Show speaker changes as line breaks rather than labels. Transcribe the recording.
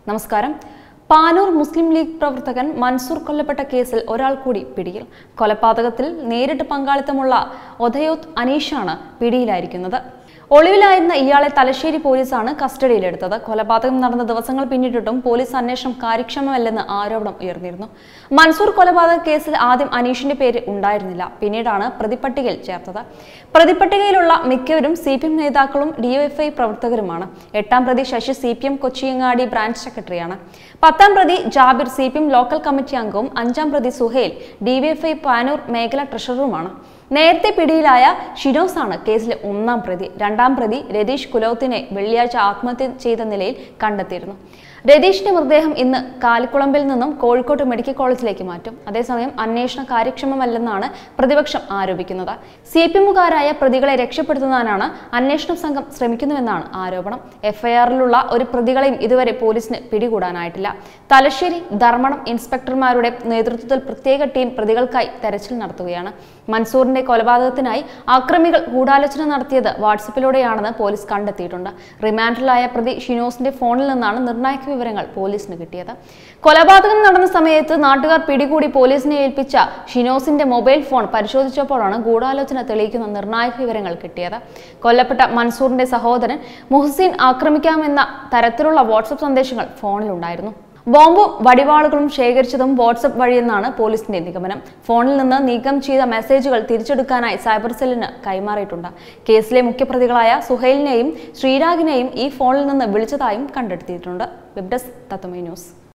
നമസ്കാരം പാനൂർ മുസ്ലിം ലീഗ് പ്രവർത്തകൻ മൻസൂർ കൊല്ലപ്പെട്ട കേസിൽ ഒരാൾ കൂടി പിടിയിൽ കൊലപാതകത്തിൽ നേരിട്ട് പങ്കാളിത്തമുള്ള ഒതയോത്ത് അനീഷാണ് പിടിയിലായിരിക്കുന്നത് ഒളിവിലായിരുന്ന ഇയാളെ തലശ്ശേരി പോലീസാണ് കസ്റ്റഡിയിലെടുത്തത് കൊലപാതകം നടന്ന ദിവസങ്ങൾ പിന്നിട്ടിട്ടും പോലീസ് അന്വേഷണം കാര്യക്ഷമമല്ലെന്ന് ആരോപണം ഉയർന്നിരുന്നു മൻസൂർ കൊലപാതക കേസിൽ ആദ്യം അനീഷിന്റെ പേര് ഉണ്ടായിരുന്നില്ല പിന്നീടാണ് പ്രതിപട്ടികയിൽ ചേർത്തത് പ്രതിപട്ടികയിലുള്ള മിക്കവരും സി പി എം നേതാക്കളും ഡിവൈഎഫ്ഐ പ്രവർത്തകരുമാണ് എട്ടാം പ്രതി Sasi C P M Kochiyangadi branch സെക്രട്ടറിയാണ് പത്താം പ്രതി Jabir C P M local committee അംഗവും അഞ്ചാം പ്രതി സുഹേൽ ഡിവൈഎഫ്ഐ പാനൂർ മേഖല ട്രഷററുമാണ് നേരത്തെ പിടിയിലായ ഷിനോസ് ആണ് കേസിലെ ഒന്നാം പ്രതി രണ്ടാം പ്രതി രതീഷ് കുലൗത്തിനെ വെള്ളിയാഴ്ച ആത്മഹത്യ ചെയ്ത നിലയിൽ കണ്ടെത്തിയിരുന്നു രതീഷിന്റെ മൃതദേഹം ഇന്ന് കാലിക്കുളമ്പിൽ നിന്നും കോഴിക്കോട് മെഡിക്കൽ കോളേജിലേക്ക് മാറ്റും അതേസമയം അന്വേഷണം കാര്യക്ഷമമല്ലെന്നാണ് പ്രതിപക്ഷം ആരോപിക്കുന്നത് സി പി എമ്മുകാരായ പ്രതികളെ രക്ഷപ്പെടുത്തുന്നതിനാണ് അന്വേഷണ സംഘം ശ്രമിക്കുന്നുവെന്നാണ് ആരോപണം എഫ്ഐആറിലുള്ള ഒരു പ്രതികളെയും ഇതുവരെ പോലീസിന് പിടികൂടാനായിട്ടില്ല തലശ്ശേരി ധർമ്മടം ഇൻസ്പെക്ടർമാരുടെ നേതൃത്വത്തിൽ പ്രത്യേക ടീം പ്രതികൾക്കായി തെരച്ചിൽ നടത്തുകയാണ് മൻസൂറിന്റെ കൊലപാതകത്തിനായി ആക്രമികൾ ഗൂഢാലോചന നടത്തിയത് വാട്സപ്പിലൂടെയാണെന്ന് പോലീസ് കണ്ടെത്തിയിട്ടുണ്ട് റിമാൻഡിലായ പ്രതി ഷിനോസിന്റെ ഫോണിൽ നിന്നാണ് നിർണായക വിവരങ്ങൾ പോലീസിന് കിട്ടിയത് കൊലപാതകം നടന്ന സമയത്ത് നാട്ടുകാർ പിടികൂടി പോലീസിനെ ഏൽപ്പിച്ച ഷിനോസിന്റെ മൊബൈൽ ഫോൺ പരിശോധിച്ചപ്പോഴാണ് ഗൂഢാലോചന തെളിയിക്കുന്ന നിർണായക വിവരങ്ങൾ കിട്ടിയത് കൊല്ലപ്പെട്ട മൻസൂറിന്റെ സഹോദരൻ മുഹ്സിൻ ആക്രമിക്കാമെന്ന തരത്തിലുള്ള വാട്സപ്പ് സന്ദേശങ്ങൾ ഫോണിലുണ്ടായിരുന്നു ബോംബും വടിവാളുകളും ശേഖരിച്ചതും വാട്സപ്പ് വഴിയെന്നാണ് പോലീസിന്റെ നിഗമനം ഫോണിൽ നിന്ന് നീക്കം ചെയ്ത മെസ്സേജുകൾ തിരിച്ചെടുക്കാനായി സൈബർ സെല്ലിന് കൈമാറിയിട്ടുണ്ട് കേസിലെ മുഖ്യപ്രതികളായ സുഹൈലിനെയും ശ്രീരാഗിനെയും ഈ ഫോണിൽ നിന്ന് വിളിച്ചതായും കണ്ടെത്തിയിട്ടുണ്ട് വെബ് ഡെസ്ക് തത്വമൈ ന്യൂസ്